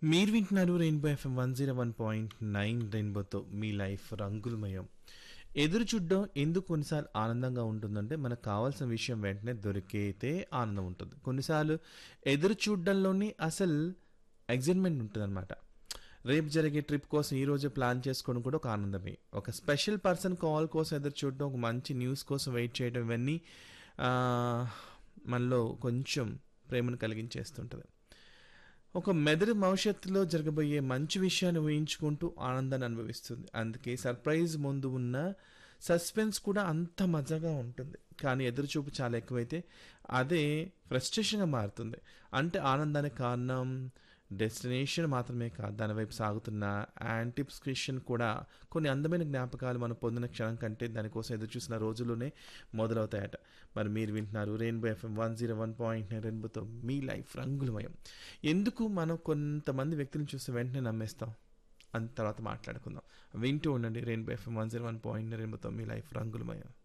మీరు వింటున్నారు Rainbow FM one zero one point nine రెయిన్బోతో మీ లైఫ్ రంగులమయం ఎదురు చూడడం ఎందుకు కొన్నిసార్లు ఆనందంగా ఉంటుందంటే మనకు కావాల్సిన విషయం వెంటనే దొరికితే ఆనందం ఉంటుంది కొన్నిసార్లు ఎదురు చూడడంలోని అసలు ఎగ్జైట్మెంట్ ఉంటుంది రేపు జరిగే ట్రిప్ కోసం ఈ రోజే ప్లాన్ చేసుకోవడం కూడా ఒక ఆనందమే ఒక స్పెషల్ పర్సన్ కాల్ కోసం ఎదురు చూడడం ఒక మంచి న్యూస్ కోసం వెయిట్ చేయడం ఇవన్నీ ఆ, మనలో కొంచెం ప్రేమను కలిగించేస్తుంటుంది ఒక మెదడు భవిష్యత్తులో జరగబోయే మంచి విషయాన్ని ఊహించుకుంటూ ఆనందాన్ని అనుభవిస్తుంది అందుకే సర్ప్రైజ్ ముందు ఉన్న సస్పెన్స్ కూడా అంత మజాగా ఉంటుంది కానీ ఎదురుచూపు చాలా ఎక్కువైతే అదే ఫ్రస్ట్రేషన్గా మారుతుంది అంటే ఆనందానికి కారణం డెస్టినేషన్ మాత్రమే కాదు దాని వైపు సాగుతున్న యాంటిప్స్క్రిప్షన్ కూడా కొన్ని అందమైన జ్ఞాపకాలు మనం పొందిన క్షణం కంటే దానికోసం ఎదురు చూసిన రోజుల్లోనే మొదలవుతాయట మరి మీరు వింటున్నారు Rainbow FM one zero one point nine రెయిన్బోతో మీ లైఫ్ రంగులమయం ఎందుకు మనం కొంతమంది వ్యక్తులను చూస్తే వెంటనే నమ్మేస్తాం అని తర్వాత మాట్లాడుకుందాం వింటూ ఉండండి Rainbow FM one zero one point రెయిన్బోతో మీ లైఫ్ రంగులమయం